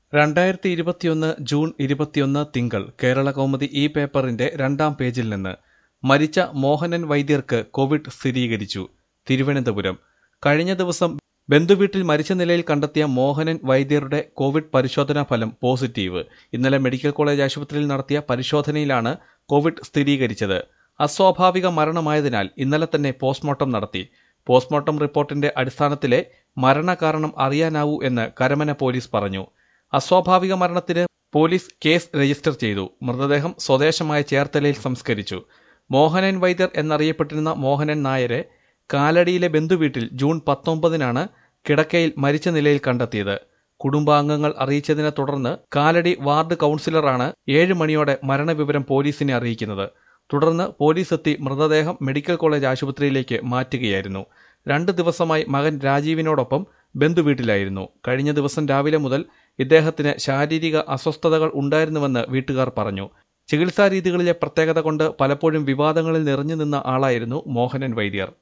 രണ്ടായിരത്തി ഇരുപത്തിയൊന്ന് ജൂൺ ഇരുപത്തിയൊന്ന് തിങ്കൾ കേരള കൗമുദി ഈ പേപ്പറിന്റെ രണ്ടാം പേജിൽ നിന്ന് മരിച്ച മോഹനൻ വൈദ്യർക്ക് കോവിഡ് സ്ഥിരീകരിച്ചു തിരുവനന്തപുരം കഴിഞ്ഞ ദിവസം ബന്ധുവീട്ടിൽ മരിച്ച നിലയിൽ കണ്ടെത്തിയ മോഹനൻ വൈദ്യരുടെ കോവിഡ് പരിശോധനാ ഫലം പോസിറ്റീവ് ഇന്നലെ മെഡിക്കൽ കോളേജ് ആശുപത്രിയിൽ നടത്തിയ പരിശോധനയിലാണ് കോവിഡ് സ്ഥിരീകരിച്ചത് അസ്വാഭാവിക മരണമായതിനാൽ ഇന്നലെ തന്നെ പോസ്റ്റ്മോർട്ടം നടത്തി പോസ്റ്റ്മോർട്ടം റിപ്പോർട്ടിന്റെ അടിസ്ഥാനത്തിലെ മരണകാരണം അറിയാനാവൂ എന്ന് കരമന പോലീസ് പറഞ്ഞു അസ്വാഭാവിക മരണത്തിന് പോലീസ് കേസ് രജിസ്റ്റർ ചെയ്തു മൃതദേഹം സ്വദേശമായ ചേർത്തലയിൽ സംസ്കരിച്ചു മോഹനൻ വൈദ്യർ എന്നറിയപ്പെട്ടിരുന്ന മോഹനൻ നായരെ കാലടിയിലെ ബന്ധുവീട്ടിൽ ജൂൺ പത്തൊമ്പതിനാണ് കിടക്കയിൽ മരിച്ച നിലയിൽ കണ്ടെത്തിയത് കുടുംബാംഗങ്ങൾ അറിയിച്ചതിനെ തുടർന്ന് കാലടി വാർഡ് കൗൺസിലറാണ് ഏഴ് മണിയോടെ മരണവിവരം പോലീസിനെ അറിയിക്കുന്നത് തുടർന്ന് പോലീസ് എത്തി മൃതദേഹം മെഡിക്കൽ കോളേജ് ആശുപത്രിയിലേക്ക് മാറ്റുകയായിരുന്നു രണ്ട് ദിവസമായി മകൻ രാജീവിനോടൊപ്പം ബന്ധുവീട്ടിലായിരുന്നു കഴിഞ്ഞ ദിവസം രാവിലെ മുതൽ ഇദ്ദേഹത്തിന് ശാരീരിക അസ്വസ്ഥതകൾ ഉണ്ടായിരുന്നുവെന്ന് വീട്ടുകാർ പറഞ്ഞു ചികിത്സാ രീതികളിലെ പ്രത്യേകത കൊണ്ട് പലപ്പോഴും വിവാദങ്ങളിൽ നിറഞ്ഞു നിന്ന ആളായിരുന്നു മോഹനൻ വൈദ്യർ